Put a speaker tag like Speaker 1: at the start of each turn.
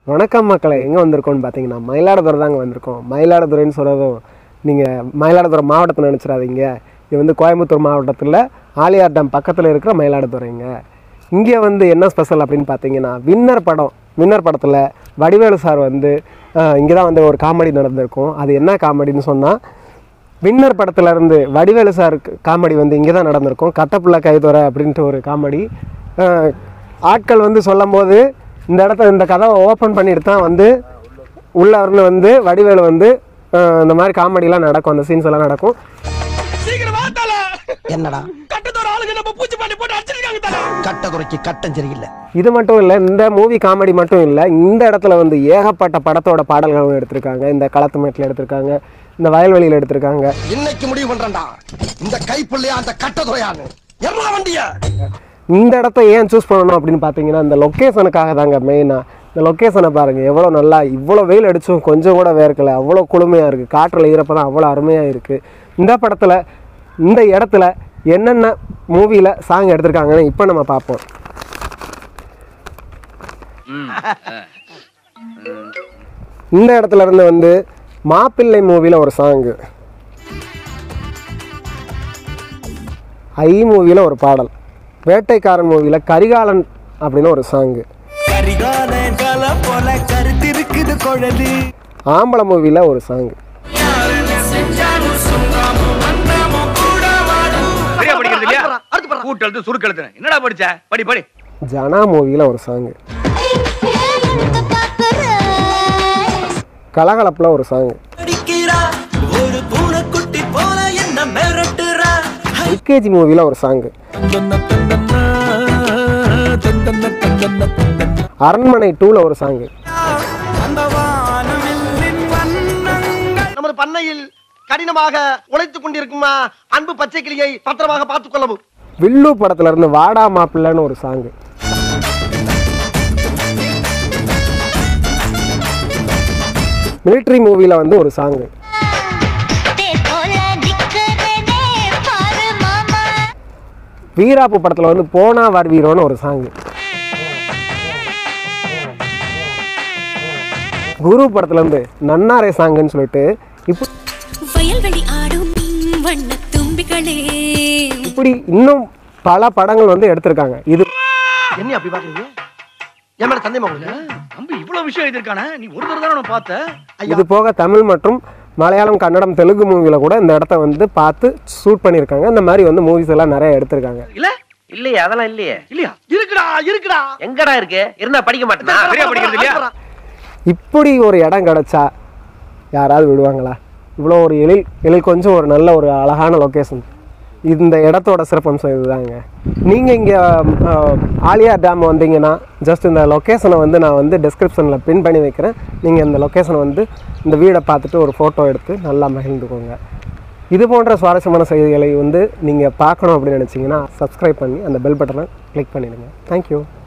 Speaker 1: வணக்கம் மக்களை எங்கே வந்திருக்கோம்னு பார்த்தீங்கன்னா மயிலாடுதுறை தாங்க வந்திருக்கோம் மயிலாடுதுறைன்னு சொல்கிறதும் நீங்கள் மயிலாடுதுறை மாவட்டத்தை நினச்சிடாதீங்க இது வந்து கோயம்புத்தூர் மாவட்டத்தில் ஆலியார் டேம் பக்கத்தில் இருக்கிற மயிலாடுதுறைங்க இங்கே வந்து என்ன ஸ்பெஷல் அப்படின்னு பார்த்தீங்கன்னா வின்னர் படம் வின்னர் படத்தில் வடிவேலு சார் வந்து இங்கே தான் வந்து ஒரு காமெடி நடந்திருக்கும் அது என்ன காமெடின்னு சொன்னால் வின்னர் படத்துல இருந்து வடிவேலு சார் காமெடி வந்து இங்கே தான் நடந்திருக்கும் கட்டப்புள்ள கைதுற அப்படின்ட்டு ஒரு காமெடி அஹ், ஆட்கள் வந்து சொல்லும்போது இந்த இடத்த இந்த கதவை ஓப்பன் பண்ணிட்டு தான் வந்து உள்ளவர்னு வந்து வடிவேலு வந்து அஹ், இந்த மாதிரி காமெடிலாம் நடக்கும் அந்த சீன்ஸ் எல்லாம் நடக்கும்
Speaker 2: சீக்கிரம் வா தல
Speaker 3: என்னடா
Speaker 2: கட்டத்தோட ஆளுங்க நம்ம பூச்சி பண்ணி போட்டு அடிச்சிருக்காங்க தல
Speaker 3: கட்டக்குறைக்கு கட்டம் சரியில்லை
Speaker 1: இது மட்டும் இல்லை இந்த மூவி காமெடி மட்டும் இல்லை இந்த இடத்துல வந்து ஏகப்பட்ட படத்தோட பாடல்களும் எடுத்திருக்காங்க இந்த களத்து மேட்டில் எடுத்திருக்காங்க இந்த வயல்வெளியில் எடுத்திருக்காங்க
Speaker 3: இன்னைக்கு முடிவு பண்றேன்டா இந்த கைப்புள்ளையா அந்த கட்டதுறையான்னு எல்லா வண்டிய
Speaker 1: இந்த இடத்த ஏன் சூஸ் பண்ணணும் அப்படின்னு பார்த்தீங்கன்னா இந்த லொக்கேஷனுக்காக தாங்க மெயினாக இந்த லொக்கேஷனை பாருங்கள் எவ்வளோ நல்லா இவ்வளோ வெயில் அடிச்சும் கொஞ்சம் கூட வேர்க்கலை அவ்வளோ குளுமையாக இருக்குது காற்றில் ஈரப்பதம் அவ்வளோ அருமையாக இருக்குது இந்த படத்தில் இந்த இடத்துல என்னென்ன மூவியில் சாங் எடுத்திருக்காங்கன்னு இப்போ நம்ம பார்ப்போம் இந்த இடத்துல இருந்து வந்து மாப்பிள்ளை மூவியில் ஒரு சாங்கு ஐ மூவியில் ஒரு பாடல் வேட்டைக்காரன் மூவியில் கரிகாலன் அப்படின்னு ஒரு சாங்கு
Speaker 4: கரிகால கால போல கருத்திருக்குது குழலு
Speaker 1: ஆம்பளை மூவியில் ஒரு சாங்கு
Speaker 2: சரியா படிக்கிறது இல்லையா கூட்டெழுத்து சுருக்கெழுத்து என்னடா படிச்ச படி படி
Speaker 1: ஜனா மூவியில் ஒரு சாங்கு கலகலப்பில் ஒரு சாங்கு
Speaker 4: அடிக்கிறா ஒரு பூனைக்குட்டி போல என்ன மிரட்டுறா
Speaker 1: எல்கேஜி மூவியில் ஒரு சாங்கு
Speaker 4: தந்தன்ன தந்தன்னா, தந்தன்ன தந்தன்ன தந்தன்னா.
Speaker 1: அரண்மனை டூவில் ஒரு சாங்கு
Speaker 4: அந்த வானவில்லின் வண்ணங்கள்
Speaker 3: நமது பண்ணையில் கடினமாக உழைத்துக் கொண்டிருக்கும் அன்பு பச்சை கிளியை பத்திரமாக பார்த்துக் கொள்ளவும்
Speaker 1: வில்லு படத்துல இருந்து வாடா மாப்பிள்ளைன்னு ஒரு சாங்கு மிலிட்ரி மூவியில் வந்து ஒரு சாங்கு வீராப்பு படத்தில் வந்து போனா வர் வீரோன்னு ஒரு சாங்கு குரு படத்துல இருந்து நன்னாரே சாங்குன்னு சொல்லிட்டு இப்போ
Speaker 5: வயல்வெளி ஆடும் வண்ண தும்பிகளே
Speaker 1: இப்படி இன்னும் பல படங்கள் வந்து எடுத்திருக்காங்க இது
Speaker 3: என்ன அப்படி பாக்குறீங்க என் மேல சந்தேகமா உங்களுக்கு
Speaker 2: தம்பி இவ்வளவு விஷயம் எழுதிருக்கானே நீ ஒரு தடவை தானே அவனை பார்த்த
Speaker 1: இது போக தமிழ் மற்றும் மலையாளம் கன்னடம் தெலுங்கு மூவியில் கூட இந்த இடத்த வந்து பார்த்து ஷூட் பண்ணியிருக்காங்க இந்த மாதிரி வந்து மூவிஸ் எல்லாம் நிறைய எடுத்திருக்காங்க
Speaker 2: இல்ல
Speaker 6: இல்லையே அதெல்லாம் இல்லையே
Speaker 2: இல்லையா
Speaker 3: இருக்குடா இருக்குடா
Speaker 6: எங்கடா இருக்கு இருந்தா படிக்க மாட்டேனா
Speaker 2: சரியா படிக்கிறது இல்லையா
Speaker 1: இப்படி ஒரு இடம் கிடைச்சா யாராவது விடுவாங்களா இவ்வளோ ஒரு எழில் எழில் கொஞ்சம் ஒரு நல்ல ஒரு அழகான லொக்கேஷன் இந்த இடத்தோட சிறப்பம்சம் இதுதாங்க நீங்கள் இங்கே ஆலியார் டேம் வந்தீங்கன்னா ஜஸ்ட் இந்த லொக்கேஷனை வந்து நான் வந்து டிஸ்கிரிப்ஷனில் பின் பண்ணி வைக்கிறேன் நீங்கள் இந்த லொக்கேஷனை வந்து இந்த வீடை பார்த்துட்டு ஒரு ஃபோட்டோ எடுத்து நல்லா மகிழ்ந்துக்கோங்க இது போன்ற சுவாரஸ்யமான செய்திகளை வந்து நீங்கள் பார்க்கணும் அப்படின்னு நினச்சிங்கன்னா சப்ஸ்கிரைப் பண்ணி அந்த பெல் பட்டனை கிளிக் பண்ணிடுங்க தேங்க்யூ